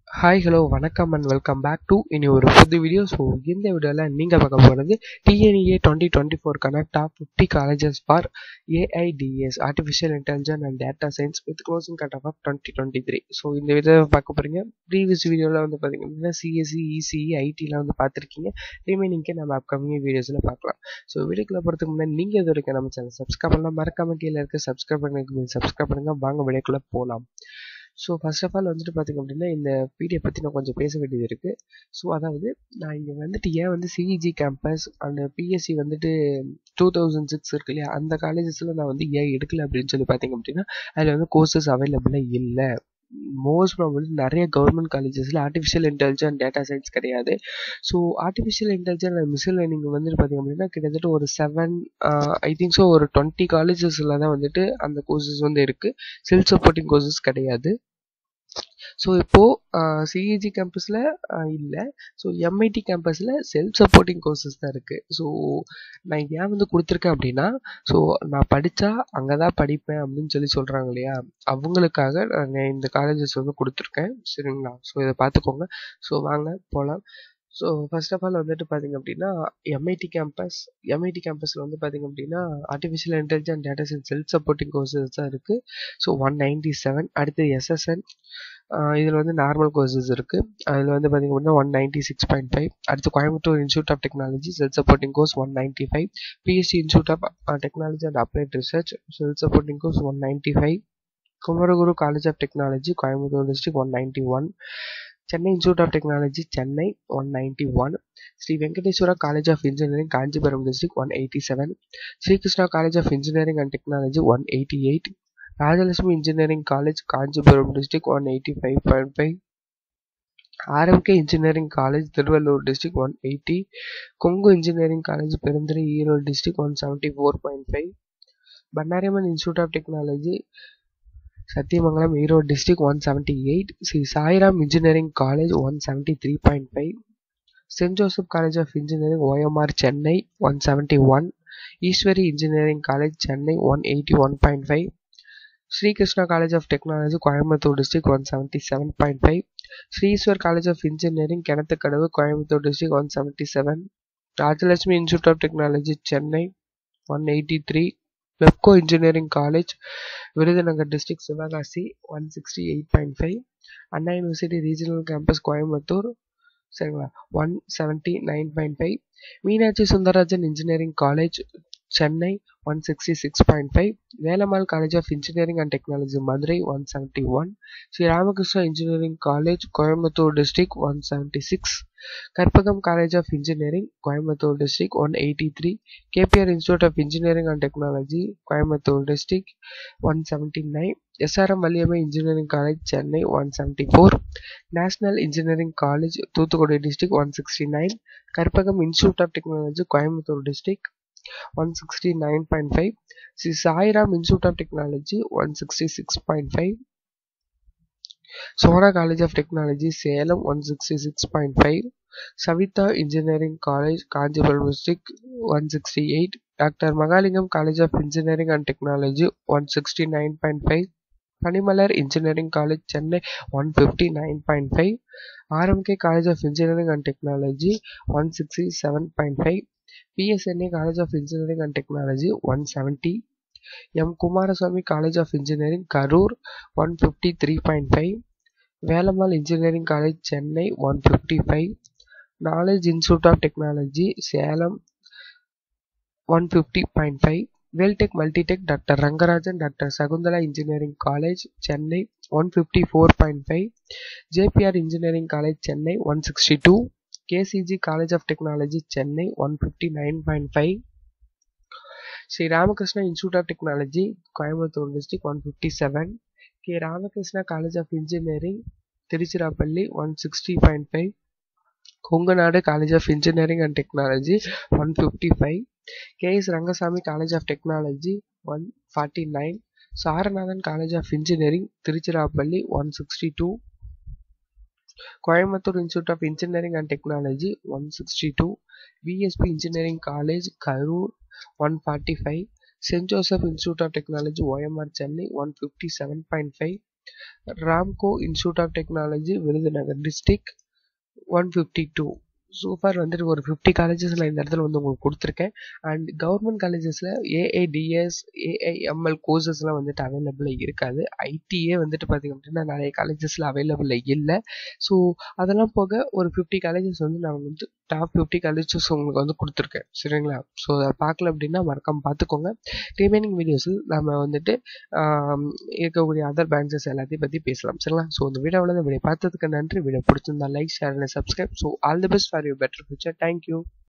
hi hello வணக்கம் and welcome back to இனி ஒரு புது வீடியோ ஸோ இந்த வீடியோவில் நீங்கள் பார்க்க போகிறது டிஎன்இஏ டுவெண்ட்டி டுவெண்ட்டி ஃபோர்க்கான top fifty colleges for AIDS artificial intelligence and data science with closing cut off off twenty twenty three so இந்த வீடியோ பார்க்க போகிறீங்க ப்ரீவியஸ் வீடியோவில் வந்து பார்த்தீங்கன்னா சிஎஸ்சி இசிஇ ஐடிலாம் வந்து பார்த்துருக்கீங்க ரிமைனிங்க்கு நம்ம அப்கமிங் வீடியோஸில் பார்க்கலாம் ஸோ வீடியோக்குள்ள போகிறதுக்கு முன்னாடி நீங்கள் இது வரைக்கும் நம்ம சேனல் சப்ஸ்கிரைப் பண்ணலாம் மறக்காம கீழே இருக்க சப்ஸ்கிரைப் பண்ணுங்க சப்ஸ்கிரைப் பண்ணுங்க வாங்க வீடியோக்குள்ளே போகலாம் ஸோ ஃபர்ஸ்ட் ஆஃப் ஆல் வந்துட்டு பார்த்திங்க அப்படின்னா இந்த பிடிஎஃப் பற்றி நான் கொஞ்சம் பேச வேண்டியது இருக்குது ஸோ அதாவது நான் இங்கே வந்துட்டு ஏன் வந்து சிஇஜி கேம்பஸ் அண்ட் பிஎஸ்சி வந்துட்டு டூ தௌசண்ட் சிக்ஸ் இருக்கு இல்லையா அந்த காலேஜஸில் நான் வந்து ஏன் எடுக்கல அப்படின்னு சொல்லி பார்த்தீங்க அப்படின்னா அதில் வந்து கோர்சஸ் அவைலபிளாக இல்லை மோஸ்ட் ப்ராப்ளம் நிறைய கவர்மெண்ட் காலேஜஸில் ஆர்டிஃபிஷியல் இன்டெலிஜென்ட் டேட்டா சயின்ஸ் கிடையாது so artificial intelligent and machine learning வந்துட்டு பார்த்திங்க அப்படின்னா கிட்டத்தட்ட ஒரு செவன் ஐ திங்க் ஸோ ஒரு டுவெண்ட்டி காலேஜஸில் தான் வந்துட்டு அந்த கோர்சஸ் வந்து இருக்குது செல்ஃப் சப்போர்ட்டிங் கோர்சஸ் கிடையாது ஸோ இப்போது சிஇஜி கேம்பஸில் இல்லை ஸோ எம்ஐடி கேம்பஸில் செல்ஃப் சப்போர்ட்டிங் கோர்சஸ் தான் இருக்குது ஸோ நான் ஏன் வந்து கொடுத்துருக்கேன் அப்படின்னா ஸோ நான் படித்தா அங்கே தான் படிப்பேன் அப்படின்னு சொல்லி சொல்கிறாங்க இல்லையா அவங்களுக்காக நான் இந்த காலேஜஸ் வந்து கொடுத்துருக்கேன் சரிங்களா ஸோ இதை பார்த்துக்கோங்க ஸோ வாங்க போகலாம் ஸோ ஃபர்ஸ்ட் ஆஃப் ஆல் வந்துட்டு பார்த்தீங்க அப்படின்னா எம்ஐடி கேம்பஸ் எம்ஐடி கேம்பஸில் வந்து பார்த்தீங்க அப்படின்னா artificial intelligent data science self supporting courses தான் இருக்குது ஸோ ஒன் நைன்டி செவன் அடுத்து எஸ்எஸ்என் இதில் வந்து நார்மல் கோர்சஸ் இருக்குது அதில் வந்து பார்த்திங்க அப்படின்னா one ninety six point five அடுத்து Coimbatore institute of technology self supporting course one ninety five PSC institute of technology and applied research self supporting course one ninety five Kumaraguru college of technology Coimbatore district one ninety one Chennai institute of technology Chennai one ninety one Sri Venkateswara college of engineering Kanchipuram district one eighty seven Srikrishna college of engineering and technology one eighty eight Rajalakshmi engineering college Kanchipuram district one eighty five point five RMK engineering college Tiruvallur district one eighty Kongu engineering college Perundurai Erode district one seventy four point five Bannariamman institute of technology Sathyamangalam Erode district one seventy eight Sri Sairam engineering college one seventy three point five saint Joseph college of engineering OMR Chennai one seventy one Eswari engineering college Chennai one eighty one point five Srikrishna college of technology Coimbatore district one seventy seven point five Srieshwar college of engineering Kinathukadavu Coimbatore district one seventy seven Rajalakshmi institute of technology Chennai one eighty three Mepco engineering college Virudhunagar district Sivakasi one sixty eight point five Anna university regional campus Coimbatore சரிங்களா one seventy nine point five Meenakshi Sundararajan engineering college Chennai one sixty six point five Velammal college of engineering and technology Madurai one seventy one Sri Ramakrishna engineering college Coimbatore district one seventy six Karpagam college of engineering Coimbatore district one eighty three KPR institute of engineering and technology Coimbatore district one seventy nine SRM Valliammai engineering college Chennai one seventy four national engineering college Thoothukudi district one sixty nine Karpagam institute of technology Coimbatore district one sixty nine point five Sri Sairam institute of technology one sixty six point five Sona college of technology Salem one sixty six point five Saveetha engineering college Kanchipuram district one sixty eight doctor Mahalingam college of engineering and technology one sixty nine point five Panimalar engineering college Chennai one fifty nine point five RMK college of engineering and technology one sixty seven point five PSNA college of engineering and technology one seventy M Kumaraswamy college of engineering Karur one fifty three point five Velammal engineering college Chennai one fifty five knowledge institute of technology Salem one fifty point five Veltech multitech doctor Rangarajan doctor Sakunthala engineering college Chennai one fifty four point five JPR engineering college Chennai one sixty two KCG college of technology Chennai one fifty nine point five Sri Ramakrishna institute of technology Coimbatore district one fifty seven K Ramakrishna college of engineering Tiruchirappalli one sixty point five Kongunadu college of engineering and technology one fifty five K S Rangasamy college of technology one forty nine Saranathan college of engineering Tiruchirappalli one sixty two Coimbatore institute of engineering and technology one sixty two VSB engineering college Karur one forty five saint Joseph institute of technology OMR Chennai one fifty seven point five Ramco institute of technology Virudhunagar district one fifty two super வந்துட்டு ஒரு fifty காலேஜஸில் இந்த இடத்துல வந்து உங்களுக்கு கொடுத்துருக்கேன் and government காலேஜஸில் AIDS AIML கோர்சஸ்லாம் வந்துட்டு அவைலபிளாக இருக்காது ஐடியே வந்துட்டு பார்த்திங்க அப்படின்னா நிறைய காலேஜஸில் அவைலபிளாக இல்லை ஸோ அதெல்லாம் போக ஒரு ஃபிஃப்டி காலேஜஸ் வந்து நான் வந்து டாப் ஃபிஃப்டி காலேஜஸ் உங்களுக்கு வந்து கொடுத்துருக்கேன் சரிங்களா ஸோ அதை பார்க்கல அப்படின்னா மறக்காம பார்த்துக்கோங்க ரிமைனிங் வீடியோஸில் நம்ம வந்துட்டு இருக்கக்கூடிய அதர் பிரான்ச்சஸ் எல்லாத்தையும் பற்றி பேசலாம் சரிங்களா ஸோ இந்த வீடியோவில் இந்த வீடியோ பார்த்ததுக்கு நன்றி வீடியோ பிடிச்சிருந்தா like share and subscribe so all the best for you better future thank you